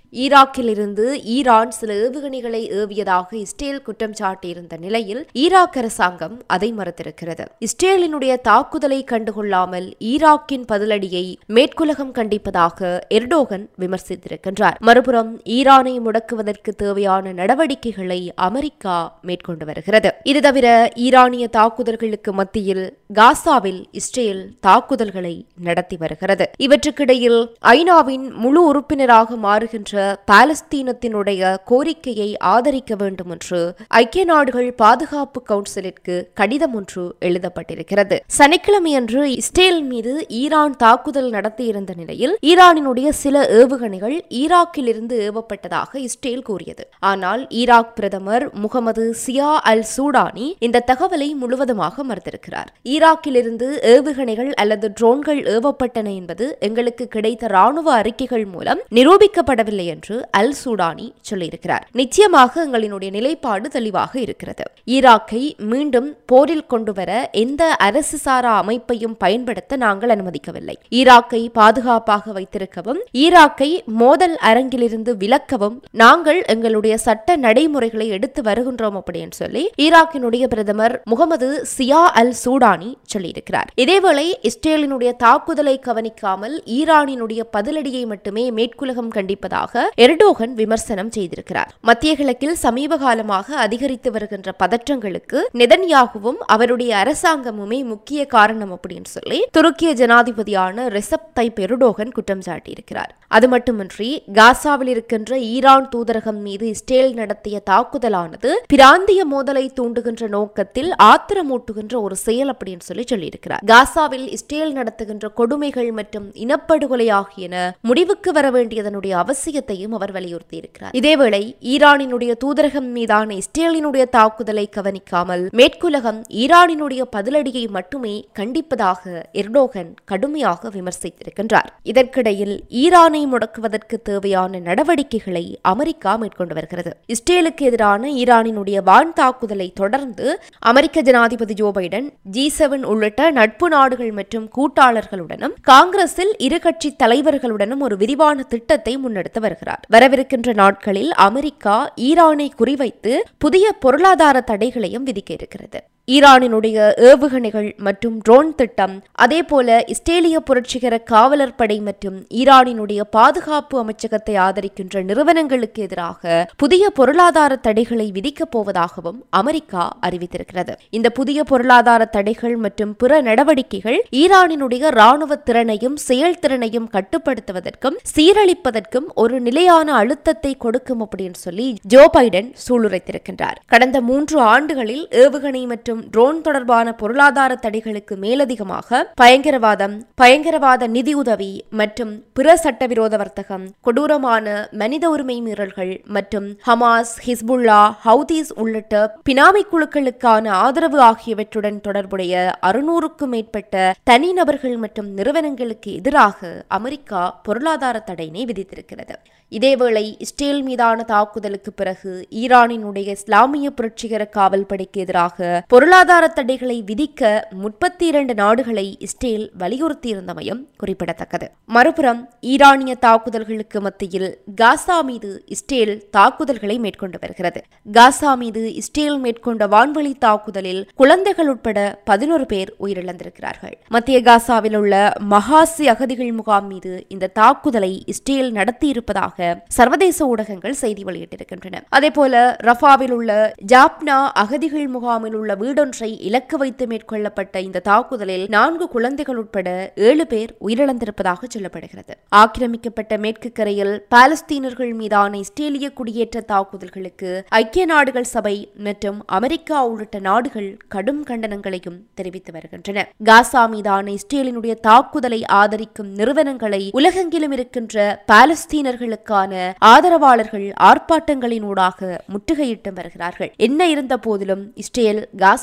ஈராக்கிலிருந்து Iran சில ஏவுகணைகளை ஏவியதாக Israel குற்றம் சாட்டியிருந்த நிலையில் ஈராக் அரசாங்கம் அதை மறுத்திருக்கிறது இஸ்ரேலினுடைய தாக்குதலை கண்டுகொள்ளாமல் ஈராக்கின் பதிலடியை மேற்குலகம் கண்டிப்பதாக எர்டோகன் விமர்சித்திருக்கின்றார் மறுபுறம் ஈரானை முடக்குவதற்கு தேவையான நடவடிக்கைகளை அமெரிக்கா மேற்கொண்டு வருகிறது இது தவிர ஈரானிய தாக்குதல்களுக்கு மத்தியில் காசாவில் இஸ்ரேல் தாக்குதல்களை நடத்தி வருகிறது இவற்றுக்கிடையில் ஐநாவின் முழு உறுப்பினராக மாறுகின்ற பாலஸ்தீனத்தினுடைய கோரிக்கையை ஆதரிக்க வேண்டும் என்று ஐக்கிய நாடுகள் பாதுகாப்பு கவுன்சிலிற்கு கடிதம் ஒன்று எழுதப்பட்டிருக்கிறது சனிக்கிழமையன்று இஸ்ரேல் மீது ஈரான் தாக்குதல் நடத்தியிருந்த நிலையில் ஈரானினுடைய சில ஏவுகணைகள் ஈராக்கிலிருந்து ஏவப்பட்டதாக இஸ்ரேல் கூறியது ஆனால் ஈராக் பிரதமர் முகமது சியா அல் சூடானி இந்த தகவலை முழுவதுமாக மறுத்திருக்கிறார் ஈராக்கிலிருந்து ஏவுகணைகள் அல்லது ட்ரோன்கள் ஏவப்பட்டன என்பது எங்களுக்கு கிடைத்த ராணுவ அறிக்கைகள் மூலம் நிரூபிக்கப்படவில்லை என்று அல் சூடானி சொல்லியிருக்கிறார் நிச்சயமாக எங்களினுடைய நிலைப்பாடு தெளிவாக இருக்கிறது ஈராக்கை மீண்டும் போரில் கொண்டுவர எந்த அரசு சாரா அமைப்பையும் பயன்படுத்த நாங்கள் அனுமதிக்கவில்லை ஈராக்கை பாதுகாப்பாக வைத்திருக்கவும் ஈராக்கை மோதல் அரங்கிலிருந்து விலக்கவும் நாங்கள் எங்களுடைய சட்ட நடைமுறைகளை எடுத்து வருகின்றோம் அப்படின்னு சொல்லி ஈராக்கினுடைய பிரதமர் முகமது சியா அல் சூடானி சொல்லியிருக்கிறார் இதேவேளை இஸ்ரேலினுடைய தாக்குதலை கவனிக்காமல் ஈரானினுடைய பதிலடியை மட்டுமே மேற்குலகம் கண்டிப்பதாக எர்டோகன் விமர்சனம் செய்திருக்கிறார் மத்திய கிழக்கில் சமீப காலமாக அதிகரித்து வருகின்ற பதற்றங்களுக்கு நெதன்யாகுவும் அவருடைய அரசாங்கமுமே முக்கிய காரணம் அப்படின்னு சொல்லி துருக்கிய ஜனாதிபதியான ரெசப் தைப் எருடோகன் குற்றம் சாட்டியிருக்கிறார் அது மட்டுமின்றி காசாவில் இருக்கின்ற ஈரான் தூதரகம் மீது இஸ்ரேல் நடத்திய தாக்குதலானது பிராந்திய மோதலை தூண்டுகின்ற நோக்கத்தில் ஆத்திரமூட்டுகின்ற ஒரு செயல் அப்படின்னு சொல்லி சொல்லியிருக்கிறார் காசாவில் இஸ்ரேல் நடத்துகின்ற கொடுமைகள் மற்றும் இனப்படுகொலை ஆகியன முடிவுக்கு வர வேண்டியதனுடைய அவசியத்தையும் அவர் வலியுறுத்தியிருக்கிறார் இதேவேளை ஈரானினுடைய தூதரகம் மீதான இஸ்ரேலினுடைய தாக்குதலை கவனிக்காமல் மேற்குலகம் ஈரானினுடைய பதிலடியை மட்டுமே கண்டிப்பதாக எர்டோகன் கடுமையாக விமர்சித்திருக்கின்றார் இதற்கிடையில் ஈரானை முடக்குவதற்கு தேவையான நடவடிக்கைகளை அமெரிக்கா மேற்கொண்டு வருகிறது இஸ்ரேலுக்கு எதிரான ஈரானினுடைய வான் தாக்குதலை தொடர்ந்து அமெரிக்க ஜனாதிபதி ஜோ பைடன் ஜி செவன் உள்ளிட்ட நட்பு நாடுகள் மற்றும் கூட்டாளர்களுடனும் காங்கிரஸில் இரு கட்சி தலைவர்களுடனும் ஒரு விரிவான திட்டத்தை முன்னெடுத்து வருகிறார் வரவிருக்கின்ற நாட்களில் அமெரிக்கா ஈரானை குறிவைத்து புதிய பொருளாதார தடைகளையும் விதிக்க இருக்கிறது ஈரானினுடைய ஏவுகணைகள் மற்றும் ட்ரோன் திட்டம் அதேபோல இஸ்ரேலிய புரட்சிகர காவலர் படை மற்றும் ஈரானினுடைய பாதுகாப்பு அமைச்சகத்தை ஆதரிக்கின்ற நிறுவனங்களுக்கு எதிராக புதிய பொருளாதார தடைகளை விதிக்கப் போவதாகவும் அமெரிக்கா அறிவித்திருக்கிறது இந்த புதிய பொருளாதார தடைகள் மற்றும் பிற நடவடிக்கைகள் ஈரானினுடைய ராணுவ திறனையும் செயல்திறனையும் கட்டுப்படுத்துவதற்கும் சீரழிப்பதற்கும் ஒரு நிலையான அழுத்தத்தை கொடுக்கும் அப்படின்னு சொல்லி ஜோ பைடன் சூளுரைத்திருக்கின்றார் கடந்த மூன்று ஆண்டுகளில் ஏவுகணை மற்றும் ட்ரோன் தொடர்பான பொருளாதார தடைகளுக்கு மேலதிகமாக பயங்கரவாதம் பயங்கரவாத நிதியுதவி மற்றும் பிற சட்டவிரோத வர்த்தகம் கொடூரமான மனித உரிமை மீறல்கள் மற்றும் ஹமாஸ் ஹிஸ்புல்லா ஹவுதீஸ் உள்ளிட்ட பினாமி குழுக்களுக்கான ஆதரவு ஆகியவற்றுடன் தொடர்புடைய அறுநூறுக்கும் மேற்பட்ட தனிநபர்கள் மற்றும் நிறுவனங்களுக்கு எதிராக அமெரிக்கா பொருளாதார தடையினை விதித்திருக்கிறது இதேவேளை இஸ்ரேல் மீதான தாக்குதலுக்கு பிறகு ஈரானினுடைய இஸ்லாமிய புரட்சிகர காவல் படைக்கு எதிராக பொருளாதார தடைகளை விதிக்க முப்பத்தி இரண்டு நாடுகளை இஸ்ரேல் வலியுறுத்தியிருந்தமையும் குறிப்பிடத்தக்கது மறுபுறம் ஈரானிய தாக்குதல்களுக்கு மத்தியில் காசா மீது இஸ்ரேல் தாக்குதல்களை மேற்கொண்டு வருகிறது காசா மீது இஸ்ரேல் மேற்கொண்ட வான்வழி தாக்குதலில் குழந்தைகள் உட்பட பதினோரு பேர் உயிரிழந்திருக்கிறார்கள் மத்திய காசாவில் உள்ள மகாசி அகதிகள் முகாம் மீது இந்த தாக்குதலை இஸ்ரேல் நடத்தியிருப்பதாக சர்வதேச ஊடகங்கள் செய்தி வெளியிட்டிருக்கின்றன அதேபோல ரஃபாவில் உள்ள ஜாப்னா அகதிகள் முகாமில் உள்ள வீடொன்றை இலக்கு வைத்து மேற்கொள்ளப்பட்ட இந்த தாக்குதலில் நான்கு குழந்தைகள் உட்பட ஏழு பேர் உயிரிழந்திருப்பதாக சொல்லப்படுகிறது ஆக்கிரமிக்கப்பட்ட மேற்கு கரையில் பாலஸ்தீனர்கள் மீதான இஸ்ரேலிய குடியேற்ற தாக்குதல்களுக்கு ஐக்கிய நாடுகள் சபை மற்றும் அமெரிக்கா உள்ளிட்ட நாடுகள் கடும் கண்டனங்களையும் தெரிவித்து வருகின்றன காசா மீதான இஸ்ரேலினுடைய தாக்குதலை ஆதரிக்கும் நிறுவனங்களை உலகெங்கிலும் இருக்கின்ற பாலஸ்தீனர்களுக்கான ஆதரவாளர்கள் ஆர்ப்பாட்டங்களினூடாக முற்றுகையிட்டு வருகிறார்கள் என்ன இருந்த போதிலும் இஸ்ரேல் காசா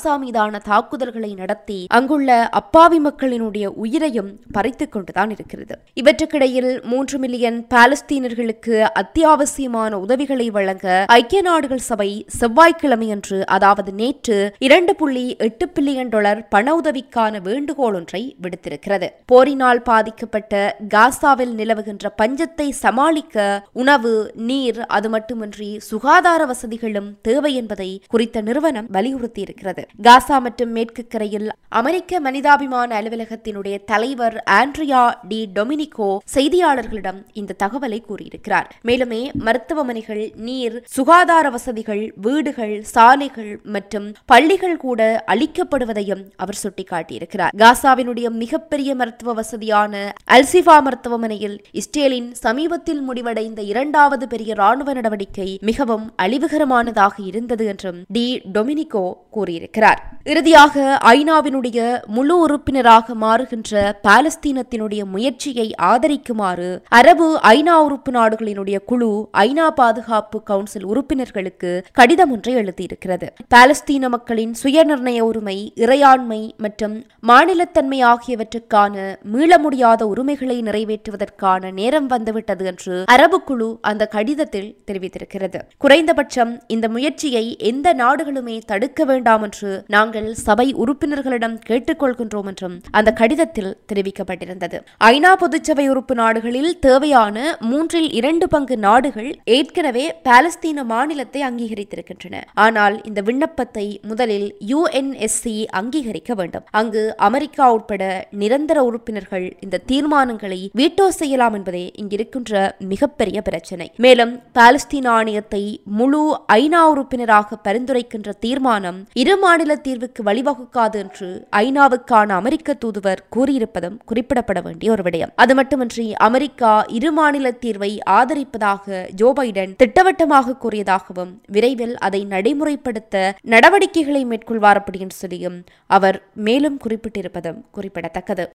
காசா மீதான தாக்குதல்களை நடத்தி அங்குள்ள அப்பாவி மக்களினுடைய உயிரையும் பறித்துக் கொண்டுதான் இருக்கிறது இவற்றுக்கிடையில் மூன்று மில்லியன் பாலஸ்தீனர்களுக்கு அத்தியாவசியமான உதவிகளை வழங்க ஐக்கிய நாடுகள் சபை செவ்வாய்க்கிழமையன்று அதாவது நேற்று இரண்டு புள்ளி எட்டு பில்லியன் டாலர் பண உதவிக்கான வேண்டுகோள் ஒன்றை விடுத்திருக்கிறது போரினால் பாதிக்கப்பட்ட காசாவில் நிலவுகின்ற பஞ்சத்தை சமாளிக்க உணவு நீர் அது மட்டுமின்றி சுகாதார வசதிகளும் தேவை என்பதை குறித்த நிறுவனம் வலியுறுத்தியிருக்கிறது காசா மற்றும் மேற்கு கரையில் அமெரிக்க மனிதாபிமான அலுவலகத்தினுடைய தலைவர் ஆண்ட்ரியா டி டொமினிகோ செய்தியாளர்களிடம் இந்த தகவலை கூறியிருக்கிறார் மேலுமே மருத்துவமனைகள் நீர் சுகாதார வசதிகள் வீடுகள் சாலைகள் மற்றும் பள்ளிகள் கூட அளிக்கப்படுவதையும் அவர் சுட்டிக்காட்டியிருக்கிறார் காசாவினுடைய மிகப்பெரிய மருத்துவ வசதியான அல்சிஃபா மருத்துவமனையில் இஸ்ரேலின் சமீபத்தில் முடிவடைந்த இரண்டாவது பெரிய ராணுவ நடவடிக்கை மிகவும் அழிவுகரமானதாக இருந்தது என்றும் டி டொமினிகோ கூறியிருக்கிறார் இறுதியாக ஐநாவினுடைய முழு உறுப்பினராக மாறுகின்ற பாலஸ்தீனத்தினுடைய முயற்சியை ஆதரிக்குமாறு அரபு ஐநா உறுப்பு நாடுகளினுடைய குழு ஐநா பாதுகாப்பு கவுன்சில் உறுப்பினர்களுக்கு கடிதம் ஒன்றை எழுதியிருக்கிறது பாலஸ்தீன மக்களின் சுயநிர்ணய உரிமை இறையாண்மை மற்றும் மாநிலத்தன்மை ஆகியவற்றுக்கான மீள முடியாத உரிமைகளை நிறைவேற்றுவதற்கான நேரம் வந்துவிட்டது என்று அரபு குழு அந்த கடிதத்தில் தெரிவித்திருக்கிறது குறைந்தபட்சம் இந்த முயற்சியை எந்த நாடுகளுமே தடுக்க வேண்டாம் என்று நாங்கள் சபை உறுப்பினர்களிடம் கேட்டுக்கொள்கின்றோம் என்றும் அந்த கடிதத்தில் தெரிவிக்கப்பட்டிருந்தது ஐநா பொதுச்சபை உறுப்பு நாடுகளில் தேவையான மூன்றில் இரண்டு பங்கு நாடுகள் ஏற்கனவே பாலஸ்தீன மாநிலத்தை அங்கீகரித்திருக்கின்றன ஆனால் இந்த விண்ணப்பத்தை முதலில் யுஎன்எஸ்சி அங்கீகரிக்க வேண்டும் அங்கு அமெரிக்கா உட்பட நிரந்தர உறுப்பினர்கள் இந்த தீர்மானங்களை வீட்டோ செய்யலாம் என்பதே இங்கிருக்கின்ற மிகப்பெரிய பிரச்சனை மேலும் பாலஸ்தீன ஆணையத்தை முழு ஐநா உறுப்பினராக பரிந்துரைக்கின்ற தீர்மானம் இரு மாநில தீர்வுக்கு வழிவகுக்காது என்று ஐநாவுக்கான அமெரிக்க தூதுவர் கூறியிருப்பதும் குறிப்பிடப்பட வேண்டிய ஒரு விடயம் அது மட்டுமின்றி அமெரிக்கா இரு மாநில தீர்வை ஆதரிப்பதாக ஜோ பைடன் திட்டவட்டமாக கூறியதாகவும் விரைவில் அதை நடைமுறைப்படுத்த நடவடிக்கைகளை மேற்கொள்வார் அப்படின்னு சொல்லியும் அவர் மேலும் குறிப்பிட்டிருப்பதும் குறிப்பிடத்தக்கது